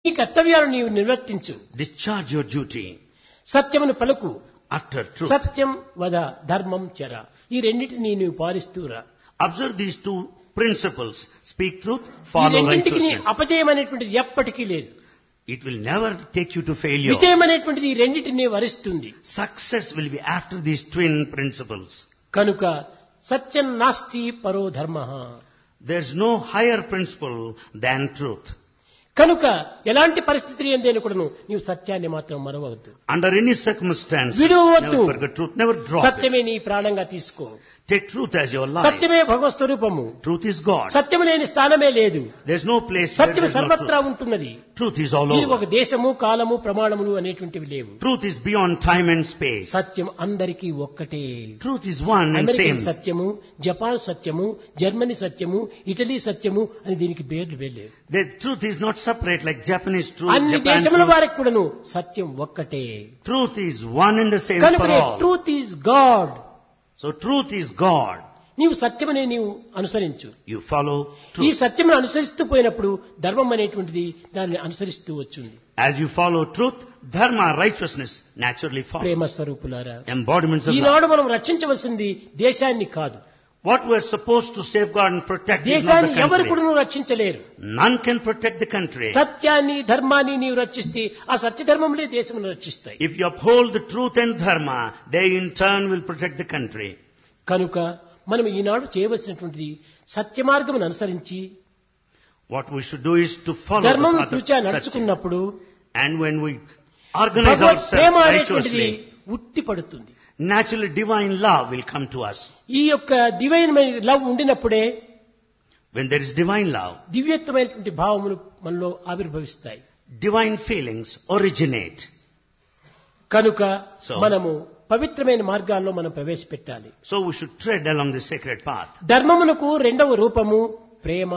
ఈ కర్తవ్యాలను నీవు నిర్వర్తించు Discharge your duty. సత్యమును పలుకు Utter truth. సత్యం వద ధర్మం చెర ఈ రెండింటినీ నీవు పాలిస్తూరా Observe these two principles. Speak truth, ఈ follow రెండింటికి నీ righteousness. అపజయం అనేటువంటిది ఎప్పటికీ లేదు It will never take you to failure. విజయం అనేటువంటిది ఈ రెండింటిని వరిస్తుంది Success will be after these twin principles. కనుక సత్యం నాస్తి పరో ధర్మ There's no higher principle than truth. కనుక ఎలాంటి పరిస్థితి ఎందైనా కూడాను నీవు సత్యాన్ని మాత్రం మరవవద్దు Under any circumstance, విడువవద్దు. never forget truth. Never drop it. సత్యమే నీ ప్రాణంగా తీసుకో Take truth as your life. సత్యమే భగవత్ స్వరూపము Truth is God. సత్యము లేని స్థానమే లేదు There's no place where సత్యము there's no సర్వత్రా truth. ఉంటున్నది Truth is all దీనికి over. ఒక దేశము కాలము ప్రమాణములు అనేటువంటివి లేవు Truth is beyond time and space. సత్యం అందరికీ ఒక్కటే Truth is one and American same. సత్యము జపాన్ సత్యము జర్మనీ సత్యము ఇటలీ సత్యము అని దీనికి పేర్లు వెళ్ళేవి The truth is not separate like Japanese truth, అన్ని Japan దేశముల truth. వారికి కూడాను సత్యం ఒక్కటే Truth is one and the same for కనుక all. Truth is God So truth is God. నీవు సత్యమనే నీవు అనుసరించు You follow ఈ truth. సత్యమును అనుసరిస్తూ పోయినప్పుడు ధర్మం అనేటువంటిది దాన్ని అనుసరిస్తూ వచ్చింది As you follow truth, dharma, righteousness naturally Prema follows. స్వరూపులారా Embodiments of love. ఈనాడు మనం రక్షించవలసింది దేశాన్ని కాదు What we're supposed to safeguard and protect is not దేశాన్ని the ఎవరు country. కూడా రక్షించలేరు None can protect the country. సత్యాన్ని ధర్మాన్ని నీవు రక్షిస్తే ఆ సత్యధర్మములే దేశమును రక్షిస్తాయి If you uphold the truth and dharma, they in turn will protect the country. కనుక మనం ఈనాడు చేయవలసినటువంటిది సత్య మార్గమును అనుసరించి What we should do is to follow the ధర్మం path of తూచా Satya. నడుచుకున్నప్పుడు And when we organize Bhagwat Prema ourselves అనేటువంటిది righteously, ఉట్టి పడుతుంది naturally divine love will come to us. ఈ యొక్క డివైన్ లవ్ ఉండినప్పుడే When there is divine love, దివ్యత్వమైనటువంటి భావములు మనలో ఆవిర్భవిస్తాయి divine feelings originate. కనుక So- మనము పవిత్రమైన మార్గాల్లో మనం ప్రవేశపెట్టాలి So we should tread along the sacred path. ధర్మమునకు రెండవ రూపము ప్రేమ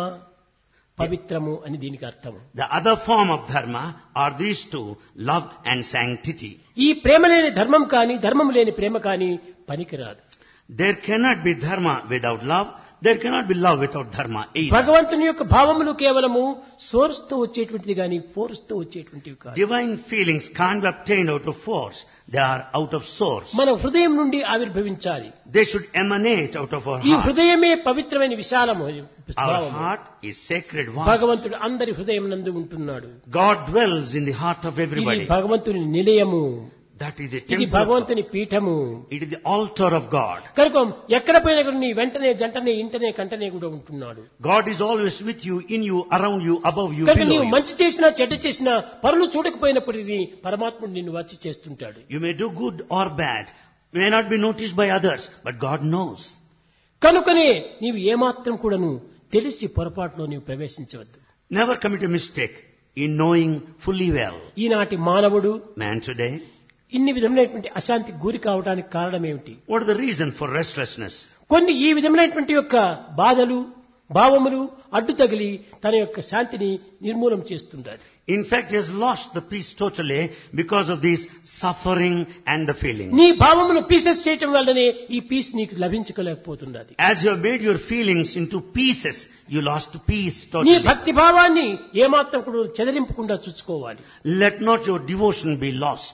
పవిత్రము అని దీనికి అర్థము The other form of dharma are these two, love and sanctity. ఈ ప్రేమ లేని ధర్మం కానీ ధర్మం లేని ప్రేమ కానీ పనికిరాదు There cannot be dharma without love. There cannot be love without dharma either. భగవంతుని యొక్క భావములు కేవలము సోర్స్ తో వచ్చేటువంటిది కానీ ఫోర్స్ తో వచ్చేటువంటివి కాదు Divine feelings can't be obtained out of force. They are out of source. మన హృదయం నుండి ఆవిర్భవించాలి They should emanate out of our ఈ heart. హృదయమే పవిత్రమైన విశాలము Our భావము. heart is sacred vast. భగవంతుడు అందరి హృదయం నందు ఉంటున్నాడు God dwells in the heart of ఇది everybody. భగవంతుని నిలయము That is the ఇది temple of God. భగవంతుని పీఠము It is the altar of God. కనుక ఎక్కడ పోయినా కూడా నీ వెంటనే జంటనే ఇంటనే కంటనే కూడా ఉంటున్నాడు God is always with you, in you, around you, above you, కనుక below నీవు you. మంచి చేసినా చెడ్డ చేసినా పరులు చూడకపోయినప్పటికీ పరమాత్ముడు నిన్ను వచ్చి చేస్తుంటాడు You may do good or bad. You may not be noticed by others, but God knows. కనుకనే నీవు ఏమాత్రం కూడాను తెలిసి పొరపాటులో నీవు ప్రవేశించవద్దు Never commit a mistake in knowing fully well. ఈనాటి మానవుడు Man today, ఇన్ని విధములైనటువంటి అశాంతికి గురి కావడానికి కారణం ఏమిటి what is the reason for restlessness? కొన్ని ఈ విధములైనటువంటి యొక్క బాధలు భావములు అడ్డు తగిలి తన యొక్క శాంతిని నిర్మూలం చేస్తుంటారు In fact, he has lost the peace totally because of this suffering and the feeling. నీ భావమును పీసెస్ చేయటం వల్లనే ఈ పీస్ నీకు లభించలేకపోతున్నది As you have made your feelings into pieces, you lost peace నీ totally. భక్తి భావాన్ని ఏమాత్రం కూడా చెదరింపకుండా చూసుకోవాలి Let not your devotion be lost.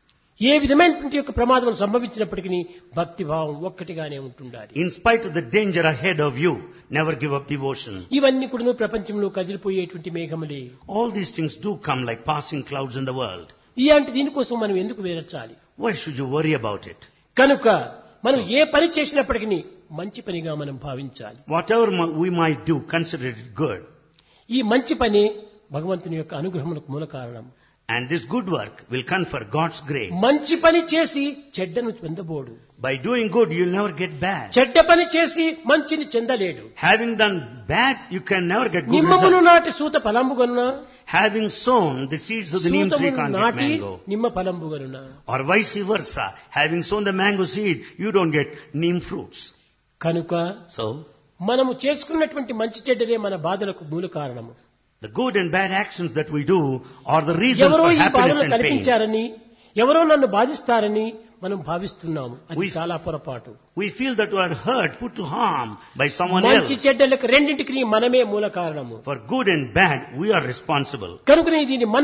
ఏ విధమైనటువంటి యొక్క ప్రమాదం సంభవించినప్పటికీ భక్తి భావం ఒక్కటిగానే ఉంటుండాలి In spite of the danger ahead of you, never give up devotion. ఇవన్నీ కూడా ప్రపంచంలో కదిలిపోయేటువంటి మేఘములే All these things do come like passing clouds in the world. ఇలాంటి దీనికోసం మనం ఎందుకు వేరచాలి Why should you worry about it? కనుక మనం ఏ పని చేసినప్పటికీ మంచి పనిగా మనం భావించాలి Whatever mi- we might do, consider it good. ఈ మంచి పని భగవంతుని యొక్క అనుగ్రహములకు మూల కారణం And this good work will confer God's grace. మంచి పని చేసి చెడ్డను చెందబోడు By doing good, you'll never get bad. చెడ్డ పని చేసి మంచిని చెందలేడు Having done bad, you can never get good నిమ్మమును results. నాటి సూత ఫలంబుగనున Having sown the seeds of the neem tree సూతమును can't get నాటి mango. నిమ్మ ఫలంబుగనున Or vice versa. Having sown the mango seed, you don't get neem fruits. కనుక So, మనము చేసుకున్నటువంటి మంచి చెడ్డలే మన బాధలకు మూల కారణము the good and bad actions that we do are the reason ఎవరో for ఈ happiness బాధను and pain. కల్పించారని ఎవరో నన్ను బాధిస్తారని మనం భావిస్తున్నాము అది We- చాలా పొరపాటు We feel that we are hurt, put to harm by someone మంచి else. చెడ్డలకు రెండింటికి మనమే మూల కారణము For good and bad, we are responsible. కనుక దీన్ని మన